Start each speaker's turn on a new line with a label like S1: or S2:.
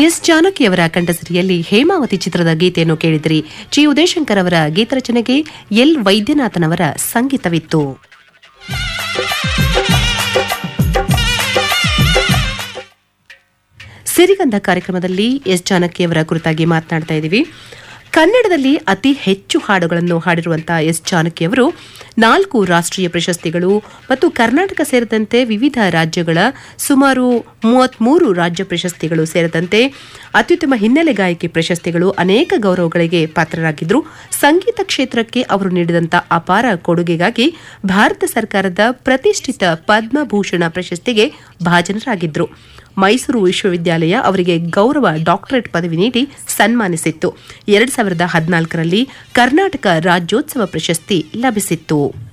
S1: S ಜಾನಕಿಯವರ ಕಂಠಸಿರಿಯಲ್ಲಿ Hemavathi ಚಿತ್ರದ ಗೀತೆಯನ್ನು ಕೇಳಿದಿರಿ ಜಿ ಉದಯಶಂಕರ್ ಅವರ ಗೀತರಚನೆಗೆ ಎಲ್ ವೈದ್ಯನಾಥನ್ ಅವರ ಸಂಗೀತವಿತ್ತು ಸಿರಿಗಂಧ ಕಾರ್ಯಕ್ರಮದಲ್ಲಿ ಎಸ್ ಜಾನಕಿಯವರ ಕುರಿತಾಗಿ ಮಾತನಾಡ್ತಾ ಇದ್ದೀವಿ ಕನ್ನಡದಲ್ಲಿ ಅತಿ ಹೆಚ್ಚು ಹಾಡುಗಳನ್ನು ಹಾಡಿರುವಂತಹ ಎಸ್ ಜಾನಕಿಯವರು ನಾಲ್ಕು ರಾಷ್ಟ್ರೀಯ ಪ್ರಶಸ್ತಿಗಳು ಮತ್ತು ಕರ್ನಾಟಕ ಸೇರಿದಂತೆ ವಿವಿಧ ರಾಜ್ಯಗಳ ಸುಮಾರು ಮೂವತ್ಮೂರು ರಾಜ್ಯ ಪ್ರಶಸ್ತಿಗಳು ಸೇರಿದಂತೆ ಅತ್ಯುತ್ತಮ ಹಿನ್ನೆಲೆ ಗಾಯಕಿ ಪ್ರಶಸ್ತಿಗಳು ಅನೇಕ ಗೌರವಗಳಿಗೆ ಪಾತ್ರರಾಗಿದ್ದರು ಸಂಗೀತ ಕ್ಷೇತ್ರಕ್ಕೆ ಅವರು ನೀಡಿದಂಥ ಅಪಾರ ಕೊಡುಗೆಗಾಗಿ ಭಾರತ ಸರ್ಕಾರದ ಪ್ರತಿಷ್ಠಿತ ಪದ್ಮಭೂಷಣ ಪ್ರಶಸ್ತಿಗೆ ಭಾಜನರಾಗಿದ್ದರು ಮೈಸೂರು ವಿಶ್ವವಿದ್ಯಾಲಯ ಅವರಿಗೆ ಗೌರವ ಡಾಕ್ಟರೇಟ್ ಪದವಿ ನೀಡಿ ಸನ್ಮಾನಿಸಿತ್ತು ಎರಡ್ ಸಾವಿರದ ಹದಿನಾಲ್ಕರಲ್ಲಿ ಕರ್ನಾಟಕ ರಾಜ್ಯೋತ್ಸವ ಪ್ರಶಸ್ತಿ ಲಭಿಸಿತ್ತು